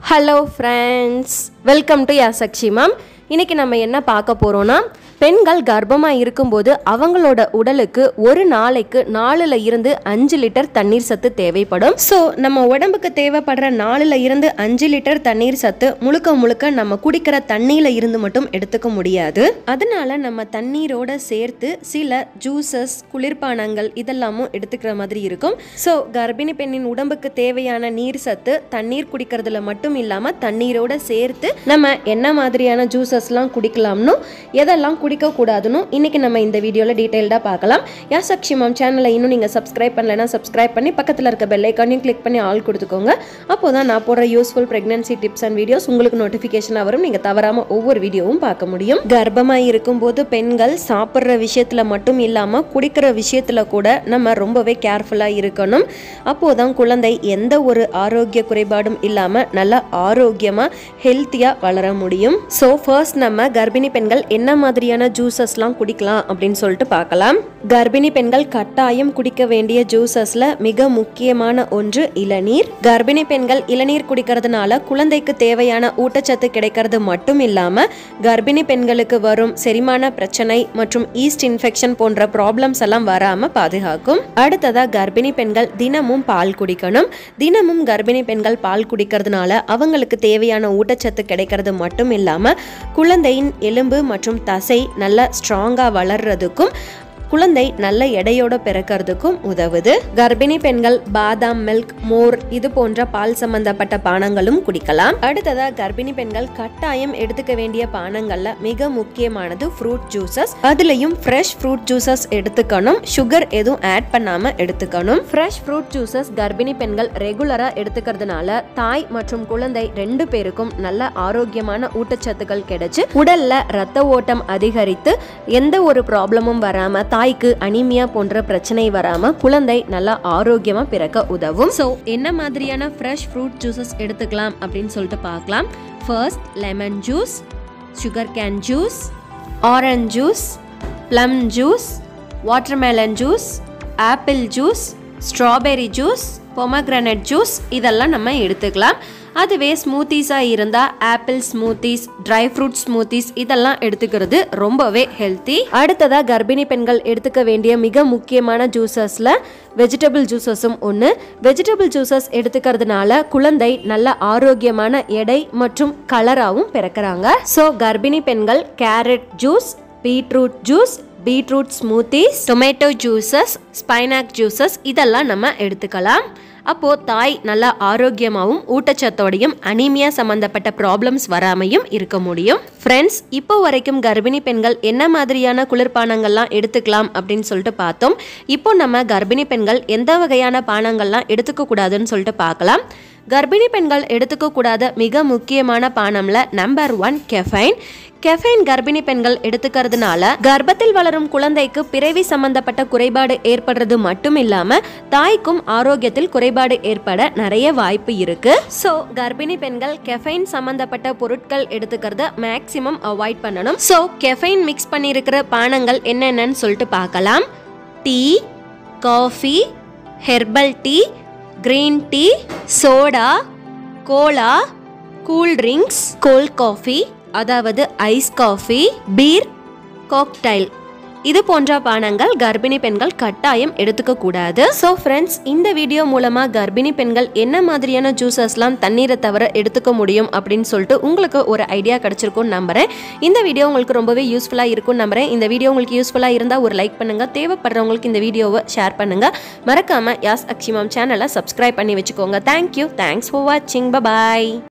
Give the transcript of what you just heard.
hello friends welcome to your Sakshi ma'am இன்னைக்கு நம்ம என்ன பார்க்க போகிறோன்னா பெண்கள் கர்ப்பமாக இருக்கும்போது அவங்களோட உடலுக்கு ஒரு நாளைக்கு நாலுல இருந்து அஞ்சு லிட்டர் தண்ணீர் சத்து தேவைப்படும் ஸோ நம்ம உடம்புக்கு தேவைப்படுற நாலுல இருந்து அஞ்சு லிட்டர் தண்ணீர் சத்து முழுக்க முழுக்க நம்ம குடிக்கிற தண்ணியில இருந்து மட்டும் எடுத்துக்க முடியாது அதனால நம்ம தண்ணீரோட சேர்த்து சில ஜூசஸ் குளிர்பானங்கள் இதெல்லாமும் எடுத்துக்கிற மாதிரி இருக்கும் ஸோ கர்ப்பிணி பெண்ணின் உடம்புக்கு தேவையான நீர் சத்து தண்ணீர் குடிக்கிறதுல மட்டும் இல்லாமல் தண்ணீரோட சேர்த்து நம்ம என்ன மாதிரியான ஜூசஸ்லாம் குடிக்கலாம்னு எதெல்லாம் குடிக்கக்கூடாதுன்னு இன்னைக்கு நம்ம இந்த வீடியோவில் டீட்டெயில்டாக பார்க்கலாம் யா சக்ஷி மேம் சேனலை இன்னும் நீங்கள் சப்ஸ்கிரைப் பண்ணலைன்னா சப்ஸ்கிரைப் பண்ணி பக்கத்தில் இருக்க பெல் ஐக்கானையும் கிளிக் பண்ணி ஆல் கொடுத்துக்கோங்க அப்போ தான் நான் போடுற useful pregnancy tips and videos உங்களுக்கு நோட்டிஃபிகேஷனாக வரும் நீங்கள் தவறாமல் ஒவ்வொரு வீடியோவும் பார்க்க முடியும் கர்ப்பமாக இருக்கும்போது பெண்கள் சாப்பிட்ற விஷயத்தில் மட்டும் இல்லாமல் குடிக்கிற விஷயத்தில் கூட நம்ம ரொம்பவே கேர்ஃபுல்லாக இருக்கணும் அப்போதான் குழந்தை எந்த ஒரு ஆரோக்கிய குறைபாடும் இல்லாமல் நல்லா ஆரோக்கியமாக ஹெல்த்தியாக வளர முடியும் ஸோ ஃபர்ஸ்ட் நம்ம கர்ப்பிணி பெண்கள் என்ன மாதிரியான ஜூசஸ்லாம் குடிக்கலாம் அப்படின்னு சொல்லிட்டு பார்க்கலாம் கர்ப்பிணி பெண்கள் கட்டாயம் குடிக்க வேண்டிய ஜூசஸில் மிக முக்கியமான ஒன்று இளநீர் கர்ப்பிணி பெண்கள் இளநீர் குடிக்கிறதுனால குழந்தைக்கு தேவையான ஊட்டச்சத்து கிடைக்கிறது மட்டும் இல்லாமல் கர்ப்பிணி பெண்களுக்கு வரும் செரிமான பிரச்சனை மற்றும் ஈஸ்ட் இன்ஃபெக்ஷன் போன்ற ப்ராப்ளம்ஸ் எல்லாம் வராமல் பாதுகாக்கும் அடுத்ததாக கர்ப்பிணி பெண்கள் தினமும் பால் குடிக்கணும் தினமும் கர்ப்பிணி பெண்கள் பால் குடிக்கிறதுனால அவங்களுக்கு தேவையான ஊட்டச்சத்து கிடைக்கிறது மட்டும் இல்லாமல் குழந்தையின் எலும்பு மற்றும் தசை நல்லா ஸ்ட்ராங்காக வளர்றதுக்கும் குழந்தை நல்ல எடையோட பிறக்கிறதுக்கும் உதவுது கர்ப்பிணி பெண்கள் பாதாம் மில்க் மோர் இது போன்ற பால் சம்பந்தப்பட்ட பானங்களும் குடிக்கலாம் அடுத்ததா கர்ப்பிணி பெண்கள் கட்டாயம் எடுத்துக்க வேண்டிய பானங்கள்ல மிக முக்கியமானது ஃப்ரூட் ஜூசஸ் அதுலயும் ஃப்ரெஷ் ஃப்ரூட் ஜூசஸ் எடுத்துக்கணும் சுகர் எதுவும் ஆட் பண்ணாம எடுத்துக்கணும் ஃப்ரெஷ் ஃப்ரூட் ஜூசஸ் கர்ப்பிணி பெண்கள் ரெகுலரா எடுத்துக்கிறதுனால தாய் மற்றும் குழந்தை ரெண்டு பேருக்கும் நல்ல ஆரோக்கியமான ஊட்டச்சத்துக்கள் கிடைச்சு உடல்ல ரத்த ஓட்டம் அதிகரித்து எந்த ஒரு ப்ராப்ளமும் வராம தாய்க்கு அனிமியா போன்ற பிரச்சனை வராம குழந்தை நல்லா ஆரோக்கியமா பிறக்க உதவும் ஸோ என்ன மாதிரியான ஃப்ரெஷ் ஃப்ரூட் ஜூசஸ் எடுத்துக்கலாம் அப்படின்னு சொல்லிட்டு பார்க்கலாம் first lemon juice sugarcane juice orange juice plum juice watermelon juice apple juice strawberry juice pomegranate juice இதெல்லாம் நம்ம எடுத்துக்கலாம் அதுவே ஸ்மூத்திஸாக இருந்தால் apple smoothies dry fruit smoothies இதெல்லாம் எடுத்துக்கிறது ரொம்பவே ஹெல்த்தி அடுத்ததாக கர்ப்பிணி பெண்கள் எடுத்துக்க வேண்டிய மிக முக்கியமான ஜூசஸில் வெஜிடபிள் ஜூசஸும் ஒன்று வெஜிடபிள் ஜூசஸ் எடுத்துக்கிறதுனால குழந்தை நல்ல ஆரோக்கியமான எடை மற்றும் கலராகவும் பிறக்கிறாங்க ஸோ கர்ப்பிணி பெண்கள் carrot juice beetroot juice beetroot smoothies tomato juices spinach juices இதெல்லாம் நம்ம எடுத்துக்கலாம் அப்போது தாய் நல்லா ஆரோக்கியமாகவும் ஊட்டச்சத்தோடையும் அனீமியா சம்மந்தப்பட்ட ப்ராப்ளம்ஸ் வராமையும் இருக்க முடியும் ஃப்ரெண்ட்ஸ் இப்போ வரைக்கும் கர்ப்பிணி பெண்கள் என்ன மாதிரியான குளிர்பானங்கள்லாம் எடுத்துக்கலாம் அப்படின்னு சொல்லிட்டு பார்த்தோம் இப்போ நம்ம கர்ப்பிணி பெண்கள் எந்த வகையான பானங்கள்லாம் எடுத்துக்க கூடாதுன்னு சொல்லிட்டு பார்க்கலாம் கர்ப்பிணி பெண்கள் எடுத்துக்கக்கூடாத மிக முக்கியமான பானம்ல நம்பர் ஒன் கெஃபைன் கெஃபைன் கர்ப்பிணி பெண்கள் எடுத்துக்கிறதுனால கர்ப்பத்தில் வளரும் குழந்தைக்கு பிறவி சம்பந்தப்பட்ட குறைபாடு ஏற்படுறது மட்டும் இல்லாம தாய்க்கும் ஆரோக்கியத்தில் குறைபாடு ஏற்பட நிறைய வாய்ப்பு இருக்கு ஸோ கர்ப்பிணி பெண்கள் கெஃபைன் சம்பந்தப்பட்ட பொருட்கள் எடுத்துக்கிறத மேக்சிமம் அவாய்ட் பண்ணணும் ஸோ கெஃபைன் மிக்ஸ் பண்ணியிருக்கிற பானங்கள் என்னென்னு சொல்லிட்டு பார்க்கலாம் tea coffee herbal tea green tea soda cola cool drinks cold coffee அதாவது ஐஸ் காஃபி பீர் காக்டைல் இது போன்ற பானங்கள் கர்ப்பிணி பெண்கள் கட்டாயம் எடுத்துக்க கூடாது ஸோ ஃப்ரெண்ட்ஸ் இந்த வீடியோ மூலமா கர்ப்பிணி பெண்கள் என்ன மாதிரியான ஜூசஸ்லாம் தண்ணீரை தவிர எடுத்துக்க முடியும் அப்படின்னு சொல்லிட்டு உங்களுக்கு ஒரு ஐடியா கிடைச்சிருக்கும்னு நம்புறேன் இந்த வீடியோ உங்களுக்கு ரொம்பவே யூஸ்ஃபுல்லாக இருக்கும்னு நம்புறேன் இந்த வீடியோ உங்களுக்கு யூஸ்ஃபுல்லாக இருந்தால் ஒரு லைக் பண்ணுங்க தேவைப்படுறவங்களுக்கு இந்த வீடியோவை ஷேர் பண்ணுங்க மறக்காம யாஸ் அக்ஷிமாம் சேனலை சப்ஸ்கிரைப் பண்ணி வச்சுக்கோங்க தேங்க்யூ தேங்க்ஸ் ஃபார் வாட்சிங் பபாய்